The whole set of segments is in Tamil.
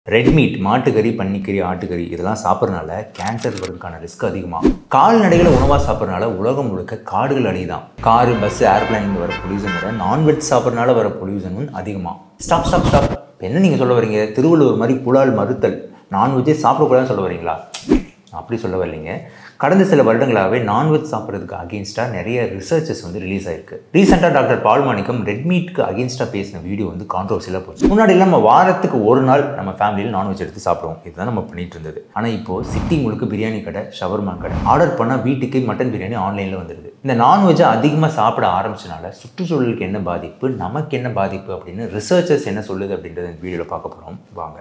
ரெட் மீட் மாட்டுக்கறி பன்னிக்கறி ஆட்டுக்கறி இதெல்லாம் சாப்பிட்றனால கேன்சர் வரதுக்கான ரிஸ்க் அதிகமாகும் கால்நடைகளை உணவாக சாப்பிட்றனால உலகம் முழுக்க காடுகள் அழிதான் காரு பஸ் ஏர்பிளைன் வர பொல்யூஷன் விட நான்வெஜ் சாப்பிட்றனால வர பொல்யூஷனும் அதிகமாக ஸ்டாப் ஸ்டாப் ஸ்டாப் என்ன நீங்கள் சொல்ல வரீங்க திருவள்ளுவர் மாதிரி புலால் மறுத்தல் நான்வெஜ்ஜே சாப்பிடக்கூடாதுன்னு சொல்ல வரீங்களா அப்படி சொல்ல வரலைங்க கடந்த சில வருடங்களாகவே நான்வெஜ் சாப்பிட்றதுக்கு அகேன்ஸ்டாக நிறைய ரிசர்ச்சஸ் வந்து ரிலீஸ் ஆயிருக்கு ரீசெண்டாக டாக்டர் பால் மாணிக்கம் ரெட் மீட்க்கு அகேன்ஸ்டாக பேசின வீடியோ வந்து கான்ட்ரவர்சியலாக போச்சு முன்னாடி நம்ம வாரத்துக்கு ஒரு நாள் நம்ம ஃபேமிலியில் நான்வெஜ் எடுத்து சாப்பிடுவோம் இதுதான் நம்ம பண்ணிட்டு இருந்தது ஆனால் இப்போ சிட்டி முழுக்க பிரியாணி கடை ஷவர்மா கடை ஆர்டர் பண்ணால் வீட்டுக்கு மட்டன் பிரியாணி ஆன்லைனில் வந்துடுது இந்த நான்வெஜ்ஜை அதிகமாக சாப்பிட ஆரம்பிச்சனால சுற்றுச்சூழலுக்கு என்ன பாதிப்பு நமக்கு என்ன பாதிப்பு அப்படின்னு ரிசர்ச்சர்ஸ் என்ன சொல்லுது அப்படின்றத இந்த வீடியோவில் பார்க்க போகிறோம் வாங்க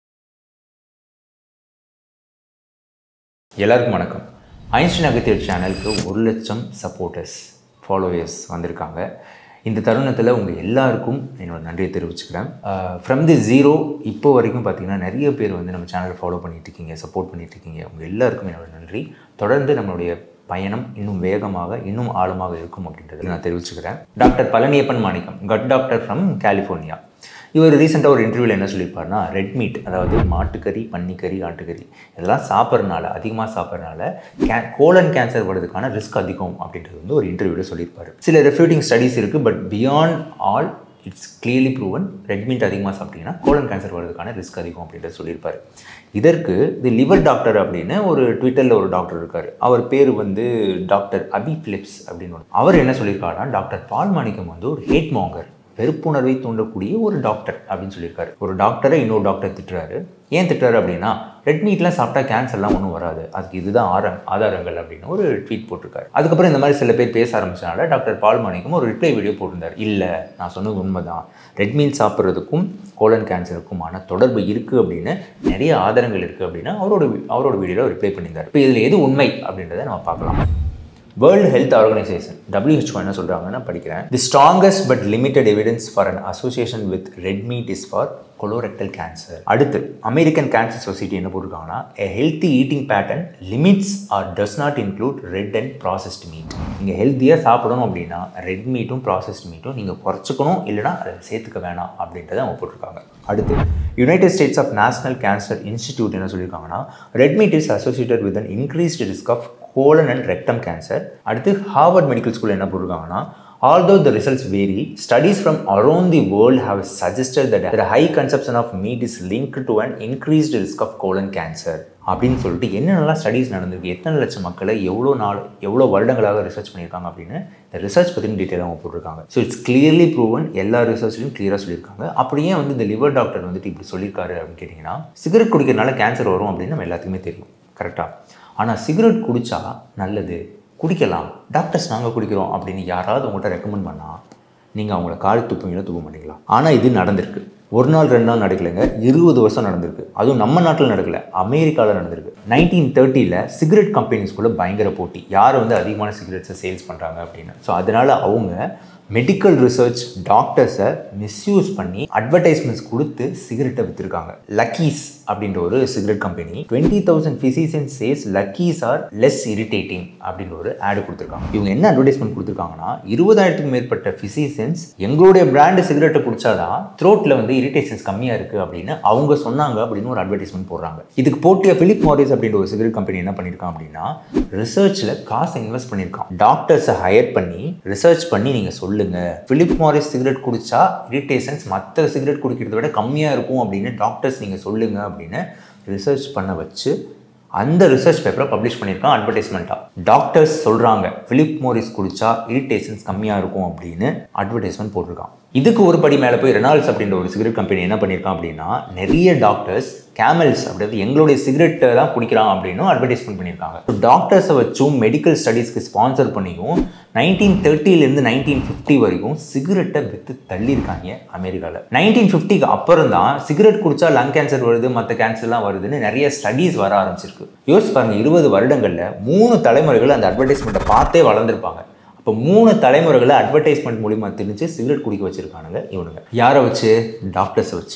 எல்லாருக்கும் வணக்கம் ஐன்ஸ்டின் அகத்தியர் சேனலுக்கு ஒரு லட்சம் சப்போர்ட்டர்ஸ் ஃபாலோவர்ஸ் வந்திருக்காங்க இந்த தருணத்தில் உங்கள் எல்லாருக்கும் என்னோட நன்றியை தெரிவிச்சுக்கிறேன் ஃப்ரம் தி ஜீரோ இப்போ வரைக்கும் பார்த்தீங்கன்னா நிறைய பேர் வந்து நம்ம சேனலை ஃபாலோ பண்ணிட்டு இருக்கீங்க சப்போர்ட் பண்ணிட்டு இருக்கீங்க உங்கள் எல்லாருக்கும் என்னோட நன்றி தொடர்ந்து நம்மளுடைய பயணம் இன்னும் வேகமாக இன்னும் ஆழமாக இருக்கும் அப்படின்றத நான் தெரிவிச்சுக்கிறேன் doctor Palaniappan Manickam gut doctor from California இவர் ரீசெண்டாக ஒரு இன்டர்வியூவில் என்ன சொல்லியிருப்பாருன்னா ரெட் மீட் அதாவது மாட்டுக்கறி பன்னிக்கறி ஆட்டுக்கறி இதெல்லாம் சாப்பிட்றனால அதிகமாக சாப்பிட்றனால கே கோலன் கேன்சர் வர்றதுக்கான ரிஸ்க் அதிகம் அப்படின்றது வந்து ஒரு இன்டர்வியூவில் சொல்லியிருப்பாரு சில ரெஃப்யூட்டிங் ஸ்டடீஸ் இருக்குது but beyond all it's clearly proven red meat அதிகமாக சாப்பிட்டீங்கன்னா கோலன் கேன்சர் வர்றதுக்கான ரிஸ்க் அதிகம் அப்படின்றத சொல்லியிருப்பார் இதற்கு தி லிவர் டாக்டர் அப்படின்னு ஒரு ட்விட்டரில் ஒரு டாக்டர் இருக்கார் அவர் பேர் வந்து டாக்டர் அபி பிலிப்ஸ் அப்படின்னு அவர் என்ன சொல்லியிருக்காருன்னா டாக்டர் பால் மாணிக்கம் வந்து ஒரு ஹேட் மாங்கர் வெறுப்புணர்வை தூண்டக்கூடிய ஒரு டாக்டர் அப்படின்னு சொல்லியிருக்காரு ஒரு டாக்டரை இன்னொரு டாக்டர் திட்டுறாரு ஏன் திட்டுறாரு அப்படின்னா ரெட் மீட்லாம் சாப்பிட்டா கேன்சர்லாம் ஒன்றும் வராது அதுக்கு இதுதான் ஆர ஆதாரங்கள் அப்படின்னு ஒரு ட்வீட் போட்டிருக்காரு அதுக்கப்புறம் இந்த மாதிரி சில பேர் பேச ஆரம்பிச்சனால டாக்டர் பால் மாணிக்கம் ஒரு ரிப்ளை வீடியோ போட்டிருந்தார் இல்லை நான் சொன்னது உண்மைதான் ரெட் மீட் சாப்பிட்றதுக்கும் கோலன் கேன்சருக்குமான தொடர்பு இருக்குது அப்படின்னு நிறைய ஆதாரங்கள் இருக்குது அப்படின்னு அவரோட அவரோட வீடியோவில் ரிப்ளை பண்ணியிருந்தார் இப்போ இதில் எது உண்மை அப்படின்றத நம்ம பார்க்கலாம் வேர்ல்டு ஹெல்த் ஆர்கனைசேஷன் WHO என்ன சொல்கிறாங்கன்னு நான் படிக்கிறேன் the strongest but limited evidence for an association with red meat is for colorectal cancer அடுத்து அமெரிக்கன் கேன்சர் சொசைட்டி என்ன போட்டிருக்காங்கன்னா a healthy eating pattern limits or does not include red and processed meat நீங்கள் ஹெல்த்தியாக சாப்பிடணும் அப்படின்னா ரெட் மீட்டும் ப்ராசஸ்ட் மீட்டும் நீங்கள் குறைச்சிக்கணும் இல்லைனா அதை சேர்த்துக்க வேணாம் அப்படின்றத அவங்க போட்டிருக்காங்க அடுத்து United States of National Cancer Institute என்ன சொல்லியிருக்காங்கன்னா red meat is associated with an increased risk of colon and rectum cancer அடுத்து ஹார்வர்ட் மெடிக்கல் ஸ்கூல் என்ன போட்டிருக்காங்கன்னா although the results vary studies from around the world have suggested that a high consumption of meat is linked to an increased risk of colon cancer அப்படின்னு சொல்லிட்டு என்னென்னலாம் ஸ்டடீஸ் நடந்திருக்கு எத்தனை லட்சம் மக்களை எவ்வளோ நாள் எவ்வளோ வருடங்களாக ரிசர்ச் பண்ணியிருக்காங்க அப்படின்னு இந்த ரிசர்ச் பற்றின டீட்டெயில் அவங்க போட்டிருக்காங்க ஸோ இட்ஸ் கிளியர்லி ப்ரூவன் எல்லா ரிசர்ச்லையும் கிளியராக சொல்லியிருக்காங்க அப்படியே வந்து இந்த லிவர் டாக்டர் வந்துட்டு இப்படி சொல்லியிருக்காரு அப்படின்னு கேட்டிங்கன்னா சிகரெட் குடிக்கிறனால கேன்சர் வரும் அப்படின்னு நம்ம எல்லாத்துக்குமே தெரியும் கரெக்டாக ஆனால் சிகரெட் குடித்தா நல்லது குடிக்கலாம் டாக்டர்ஸ் நாங்கள் குடிக்கிறோம் அப்படின்னு யாராவது உங்கள்கிட்ட ரெக்கமெண்ட் பண்ணால் நீங்கள் அவங்கள கால் துப்புவீங்களா துப்ப மாட்டீங்களா ஆனால் இது நடந்திருக்கு ஒரு நாள் ரெண்டு நாள் நடக்கலைங்க இருபது வருஷம் நடந்திருக்கு அதுவும் நம்ம நாட்டில் நடக்கல அமெரிக்காவில் நடந்திருக்கு நைன்டீன் தேர்ட்டியில் சிகரெட் கம்பெனிஸ்குள்ளே பயங்கர போட்டி யார் வந்து அதிகமான சிகரெட்ஸை சேல்ஸ் பண்ணுறாங்க அப்படின்னு ஸோ அதனால் அவங்க மெடிக்கல் ரிசர்ச் டாக்டர்ஸை மிஸ்யூஸ் பண்ணி அட்வர்டைஸ்மெண்ட்ஸ் கொடுத்து சிகரெட்டை விற்றுருக்காங்க லக்கீஸ் அப்படின்ற ஒரு cigarette company twenty thousand physician says Luckies are less irritating அப்படின்ற ஒரு ஆடு கொடுத்துருக்காங்க இவங்க என்ன அட்வர்டைஸ்மெண்ட் கொடுத்துருக்காங்கன்னா இருபதாயிரத்துக்கும் மேற்பட்ட ஃபிசிஷியன்ஸ் எங்களுடைய பிராண்டு சிகரெட்டை குடிச்சாதான் த்ரோட்டில் வந்து இரிட்டேஷன்ஸ் கம்மியாக இருக்குது அப்படின்னு அவங்க சொன்னாங்க அப்படின்னு ஒரு அட்வர்டைஸ்மெண்ட் போடுறாங்க இதுக்கு போட்டிய பிலிப் மாரிஸ் அப்படின்ற ஒரு சிகரெட் கம்பெனி என்ன பண்ணியிருக்கான் அப்படின்னா ரிசர்ச்சில் காசை இன்வெஸ்ட் பண்ணியிருக்கான் டாக்டர்ஸை ஹையர் பண்ணி ரிசர்ச் பண்ணி நீங்கள் சொல்லுங்க பிலிப் மாரிஸ் சிகரெட் குடிச்சா இரிட்டேஷன்ஸ் மற்ற சிகரெட் குடிக்கிறத விட கம்மியாக இருக்கும் அப்படின்னு டாக்டர்ஸ் நீங்கள் சொல்லுங்க அப்படின்னு ரிசர்ச் பண்ண வச்சு அந்த ரிசர்ச் பேப்பரை பப்ளிஷ் பண்ணியிருக்கான் அட்வர்டைஸ்மெண்ட்டாக டாக்டர்ஸ் சொல்கிறாங்க பிலிப் மோரிஸ் குடிச்சா இரிட்டேஷன்ஸ் கம்மியாக இருக்கும் அப்படின்னு அட்வர்டைஸ்மெண்ட் போட்டிருக்கான் இதுக்கு ஒரு படி மேலே போய் ரெனால்ட்ஸ் அப்படின்ற ஒரு சிகரெட் கம்பெனி என்ன பண்ணியிருக்கான் அப்படின்னா நிறைய டாக்டர்ஸ் கேமல்ஸ் அப்படின்றது எங்களுடைய சிகரெட்டை தான் குடிக்கிறான் அப்படின்னும் அட்வர்டைஸ்மெண்ட் பண்ணியிருக்காங்க டாக்டர்ஸை வச்சும் மெடிக்கல் ஸ்டடீஸ்க்கு ஸ்பான்சர் பண்ணியும் நைன்டீன் தேர்ட்டிலேருந்து நைன்டீன் ஃபிஃப்டி வரைக்கும் சிகரெட்டை விற்று தள்ளியிருக்காங்க அமெரிக்காவில் நைன்டீன் ஃபிஃப்டிக்கு அப்புறம் தான் சிகரெட் குடிச்சா லங் கேன்சர் வருது மற்ற கேன்சர்லாம் வருதுன்னு நிறைய ஸ்டடீஸ் வர ஆரம்பிச்சிருக்கு யோசிச்சு பாருங்க இருபது வருடங்களில் மூணு தலைமுறைகள் அந்த அட்வர்டைஸ்மெண்ட்டை பார்த்தே வளர்ந்துருப்பாங்க இப்போ மூணு தலைமுறைகளை அட்வர்டைஸ்மெண்ட் மூலிமா தெரிஞ்சு சிகரெட் குடிக்க வச்சுருக்கானுங்க இவனுங்க யாரை வச்சு டாக்டர்ஸை வச்சு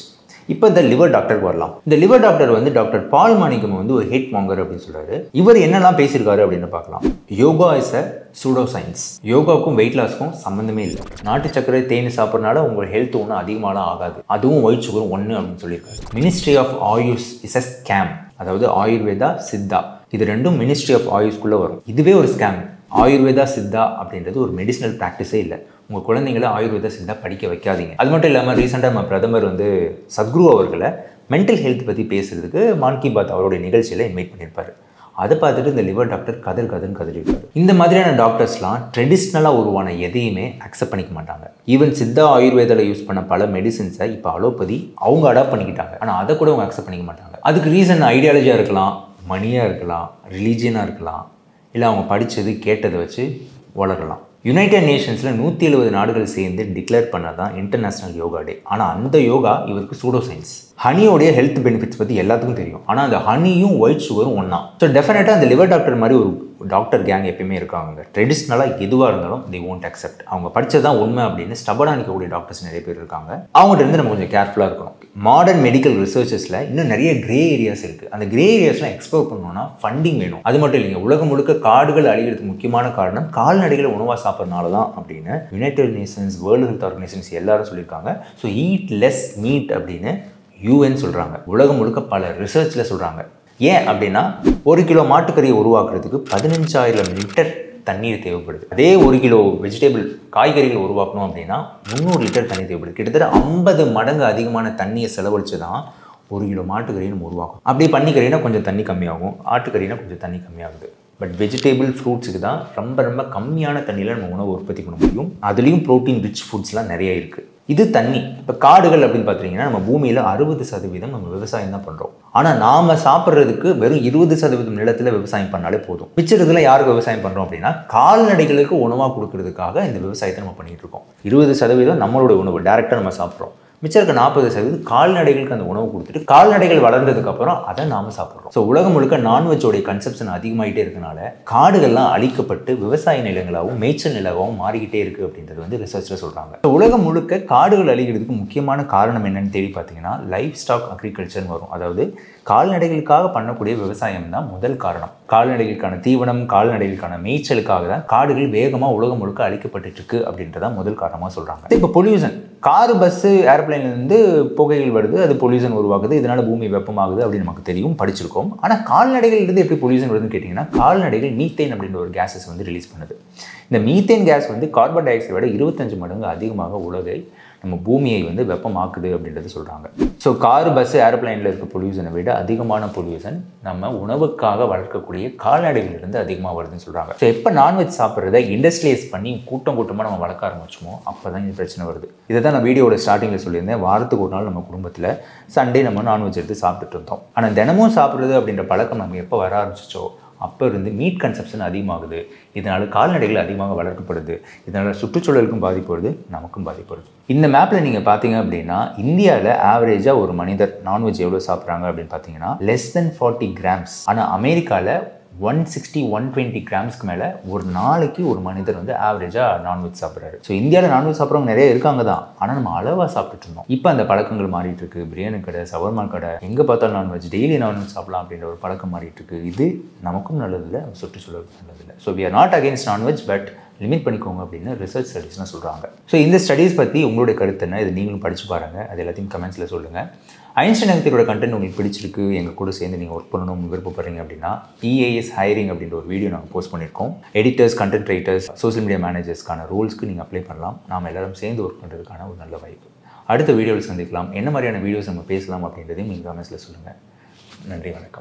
இப்போ இந்த லிவர் டாக்டருக்கு வரலாம் இந்த லிவர் டாக்டர் வந்து டாக்டர் பால் மாணிக்கம் வந்து ஒரு ஹெட் மாங்கர் அப்படின்னு சொல்றாரு இவர் என்னெல்லாம் பேசியிருக்காரு அப்படின்னு பார்க்கலாம் yoga is a pseudo science யோகாவுக்கும் வெயிட் லாஸ்க்கும் சம்மந்தமே இல்லை நாட்டு சக்கரை தேன் சாப்பிட்றனால உங்கள் ஹெல்த் ஒன்றும் அதிகமாகலாம் ஆகாது அதுவும் ஒயிட் சுகர் ஒன்று அப்படின்னு சொல்லியிருக்காரு ministry of AYUSH is a scam அதாவது ஆயுர்வேதா சித்தா இது ரெண்டும் மினிஸ்ட்ரி ஆஃப் ஆயுஷ்குள்ளே வரும் இதுவே ஒரு ஸ்கேம் ஆயுர்வேதா சித்தா அப்படின்றது ஒரு மெடிசனல் ப்ராக்டிஸே இல்லை உங்கள் குழந்தைங்கள ஆயுர்வேதா சித்தா படிக்க வைக்காதீங்க அது மட்டும் இல்லாமல் ரீசெண்டாக நம்ம பிரதமர் வந்து சத்குரு அவர்களை மென்டல் ஹெல்த் பற்றி பேசுறதுக்கு மான் கி பாத் அவருடைய நிகழ்ச்சியில் இன்வைட் பண்ணியிருப்பாரு அதை பார்த்துட்டு இந்த லிவர் டாக்டர் கதர் கதர்னு கதறிருப்பாரு இந்த மாதிரியான டாக்டர்ஸ்லாம் ட்ரெடிஷ்னலாக உருவான எதையுமே அக்செப்ட் பண்ணிக்க மாட்டாங்க ஈவன் சித்தா ஆயுர்வேதாவில் யூஸ் பண்ண பல மெடிசின்ஸை இப்போ அலோபதி அவங்க அடாப்ட் பண்ணிக்கிட்டாங்க ஆனால் அதை கூட அவங்க அக்செப்ட் பண்ணிக்க மாட்டாங்க அதுக்கு ரீசன் ஐடியாலஜியாக இருக்கலாம் மணியாக இருக்கலாம் ரிலீஜியனாக இருக்கலாம் இல்லை அவங்க படித்தது கேட்டதை வச்சு வளரலாம் யுனைடெட் நேஷன்ஸில் நூற்றி எழுபது நாடுகள் சேர்ந்து டிக்ளேர் பண்ணது தான் இன்டர்நேஷ்னல் யோகா டே ஆனால் அந்த யோகா இவருக்கு சூடோ சயின்ஸ் ஹனியோடைய ஹெல்த் பெனிஃபிட்ஸ் பற்றி எல்லாத்துக்கும் தெரியும் ஆனால் அந்த ஹனியும் ஒயிட் சுகரும் ஒன்றா ஸோ டெஃபினட்டாக அந்த லிவர் டாக்டர் மாதிரி ஒரு டாக்டர் கேங் எப்பயுமே இருக்காங்க ட்ரெடிஷ்னலாக எதுவாக இருந்தாலும் தி ஓன்ட் அக்செப்ட் அவங்க படித்தது தான் உண்மை அப்படின்னு ஸ்டபனாக நிற்கக்கூடிய டாக்டர்ஸ் நிறைய பேர் இருக்காங்க அவங்ககிட்ட இருந்து நம்ம கொஞ்சம் கேர்ஃபுல்லாக இருக்கணும் மாடர்ன் மெடிக்கல் ரிசர்ச்சஸில் இன்னும் நிறைய கிரே ஏரியாஸ் இருக்குது அந்த கிரே ஏரியாஸ்லாம் எக்ஸ்ப்ளோர் பண்ணணும்னா ஃபண்டிங் வேணும் அது மட்டும் இல்லைங்க உலகம் முழுக்க காடுகள் அழிகிறதுக்கு முக்கியமான காரணம் கால்நடைகளை உணவாக சாப்பிட்றதுனால தான் அப்படின்னு United Nations World Health Organisations எல்லாரும் சொல்லியிருக்காங்க ஸோ ஈட் லெஸ் மீட் அப்படின்னு யூஎன் சொல்கிறாங்க உலகம் முழுக்க பல ரிசர்ச்சில் சொல்கிறாங்க ஏன் அப்படின்னா ஒரு கிலோ மாட்டுக்கறியை உருவாக்குறதுக்கு பதினஞ்சாயிரம் லிட்டர் தண்ணீர் தேவைப்படுது அதே ஒரு கிலோ வெஜிடபிள் காய்கறிகள் உருவாக்கணும் அப்படின்னா முந்நூறு லிட்டர் தண்ணி தேவைப்படுது கிட்டத்தட்ட ஐம்பது மடங்கு அதிகமான தண்ணியை செலவழித்து தான் ஒரு கிலோ மாட்டுக்கறியை நம்ம உருவாக்கும் அப்படி பண்ணிக்கறினா கொஞ்சம் தண்ணி கம்மியாகும் ஆட்டுக்கறினா கொஞ்சம் தண்ணி கம்மியாகுது பட் வெஜிடபிள் ஃப்ரூட்ஸுக்கு தான் ரொம்ப ரொம்ப கம்மியான தண்ணியில் நம்ம உணவு உற்பத்தி பண்ண முடியும் அதுலேயும் ப்ரோட்டீன் ரிச் ஃபுட்ஸ்லாம் நிறைய இருக்குது இது தண்ணி இப்போ காடுகள் அப்படின்னு பார்த்தீங்கன்னா நம்ம பூமியில் அறுபது சதவீதம் நம்ம விவசாயம் தான் பண்ணுறோம் ஆனால் நாம் சாப்பிட்றதுக்கு வெறும் இருபது சதவீதம் நிலத்தில் விவசாயம் பண்ணாலே போதும் மிச்சத்துல யாருக்கு விவசாயம் பண்ணுறோம் அப்படின்னா கால்நடைகளுக்கு உணவாக கொடுக்கறதுக்காக இந்த விவசாயத்தை நம்ம பண்ணிகிட்டு இருக்கோம் இருபது சதவீதம் நம்மளோட உணவு டேரெக்டாக நம்ம சாப்பிட்றோம் மிச்சம் இருக்க நாற்பது சதவீதம் கால்நடைகளுக்கு அந்த உணவு கொடுத்துட்டு கால்நடைகள் வளர்ந்ததுக்கு அப்புறம் அதை நாம சாப்பிட்றோம் ஸோ உலகம் முழுக்க நான்வெஜ்ஜோடைய கன்செப்ஷன் அதிகமாகிட்டே இருக்கனால காடுகள்லாம் அழிக்கப்பட்டு விவசாய நிலங்களாகவும் மேய்ச்சல் நிலவாகவும் மாறிக்கிட்டே இருக்கு அப்படின்றது வந்து ரிசர்ச்சில் சொல்றாங்க So, உலகம் முழுக்க காடுகள் அழிகிறதுக்கு முக்கியமான காரணம் என்னன்னு தேடி பார்த்தீங்கன்னா லைஃப் ஸ்டாக் அக்ரிகல்ச்சர்னு வரும் அதாவது கால்நடைகளுக்காக பண்ணக்கூடிய விவசாயம் தான் முதல் காரணம் கால்நடைகளுக்கான தீவனம் கால்நடைகளுக்கான மேய்ச்சலுக்காக தான் காடுகள் வேகமாக உலகம் முழுக்க அழிக்கப்பட்டு இருக்கு அப்படின்றதான் முதல் காரணமாக சொல்றாங்க இப்போ பொல்யூஷன் கார் பஸ்ஸு ஏர்பிளைன்லேருந்து புகைகள் வருது அது பொல்யூஷன் உருவாகுது இதனால பூமி வெப்பமாகுது அப்படின்னு நமக்கு தெரியும் படிச்சிருக்கோம் ஆனால் கால்நடைகள்லேருந்து எப்படி பொல்யூஷன் வருதுன்னு கேட்டிங்கன்னா கால்நடைகள் மீத்தேன் அப்படின்ற ஒரு கேஸஸ் வந்து ரிலீஸ் பண்ணுது இந்த மீத்தேன் கேஸ் வந்து கார்பன் டை ஆக்சைடை விட இருபத்தஞ்சு மடங்கு அதிகமாக உலகை நம்ம பூமியை வந்து வெப்பமாக்குது அப்படின்றது சொல்கிறாங்க ஸோ கார் பஸ் ஏரோப்ளைனில் இருக்க பொல்யூஷனை விட அதிகமான பொல்யூஷன் நம்ம உணவுக்காக வளர்க்கக்கூடிய கால்நடைகளிலிருந்து அதிகமாக வருதுன்னு சொல்கிறாங்க ஸோ எப்போ நான்வெஜ் சாப்பிட்றத இண்டஸ்ட்ரியலைஸ் பண்ணி கூட்டம் கூட்டமாக நம்ம வளர்க்க ஆரம்பிச்சோமோ அப்போ தான் இந்த பிரச்சனை வருது இதை தான் நான் வீடியோட ஸ்டார்டிங்கில் சொல்லியிருந்தேன் வாரத்துக்கு ஒரு நாள் நம்ம குடும்பத்தில் சண்டே நம்ம நான்வெஜ் எடுத்து சாப்பிட்டுட்டு இருந்தோம் ஆனால் தினமும் சாப்பிட்றது அப்படின்ற பழக்கம் நம்ம எப்போ வர ஆரம்பிச்சிச்சோ அப்போ இருந்து மீட் கன்சப்ஷன் அதிகமாகுது இதனால் கால்நடைகள் அதிகமாக வளர்க்கப்படுது இதனால் சுற்றுச்சூழலுக்கும் பாதிப்பு வருது நமக்கும் பாதிப்பு வருது இந்த மேப்பில் நீங்கள் பார்த்தீங்க அப்படின்னா இந்தியாவில் ஆவரேஜாக ஒரு மனிதர் நான்வெஜ் எவ்வளோ சாப்பிட்றாங்க அப்படின்னு பார்த்தீங்கன்னா லெஸ் தென் ஃபார்ட்டி கிராம்ஸ் ஆனால் அமெரிக்காவில் ஒன் சிக்ஸ்டி ஒன் டுவெண்ட்டி கிராம்ஸ்க்கு மேலே ஒரு நாளைக்கு ஒரு மனிதர் வந்து ஆவரேஜாக நான்வெஜ் சாப்பிட்றாரு ஸோ இந்தியாவில் நான்வெஜ் சாப்பிட்றவங்க நிறைய இருக்காங்க தான் ஆனால் நம்ம அளவாக சாப்பிட்டுட்டு இருந்தோம் இப்போ அந்த பழக்கங்கள் மாறிட்டு இருக்கு பிரியாணி கடை சவர்மா கடை எங்கே பார்த்தாலும் நான்வெஜ் டெய்லி நான்வெஜ் சாப்பிடலாம் அப்படின்ற ஒரு பழக்கம் மாறிட்டு இருக்கு இது நமக்கும் நல்லதில்லை நம்ம சுற்றுச்சூழலுக்கும் நல்லதில்லை so we are not against non veg but limit பண்ணிக்கோங்க அப்படின்னு ரிசர்ச் ஸ்டடீஸ்லாம் சொல்கிறாங்க ஸோ இந்த ஸ்டடீஸ் பற்றி உங்களுடைய கருத்து என்ன இது நீங்களும் படித்து பாருங்கள் அது எல்லாத்தையும் கமெண்ட்ஸில் சொல்லுங்கள் ஐன்ஸ்டைன் அகத்தியோட கண்டென்ட் உங்களுக்கு பிடிச்சிருக்கு எங்கள் கூட சேர்ந்து நீங்கள் ஒர்க் பண்ணணும் விருப்பப்படுறீங்க அப்படின்னா இஏஎஸ் ஹைரிங் அப்படின்ற ஒரு வீடியோ நாங்கள் போஸ்ட் பண்ணியிருக்கோம் editors content writers social media மேனேஜர்ஸ்க்கான ரூல்ஸ்க்கு நீங்கள் அப்ளை பண்ணலாம் நாம் எல்லாரும் சேர்ந்து ஒர்க் பண்ணுறதுக்கான ஒரு நல்ல வாய்ப்பு அடுத்த வீடியோவில் சந்திக்கலாம் என்ன மாதிரியான வீடியோஸ் நம்ம பேசலாம் அப்படின்றதையும் நீங்கள் கமெண்ட்ஸில் சொல்லுங்கள் நன்றி வணக்கம்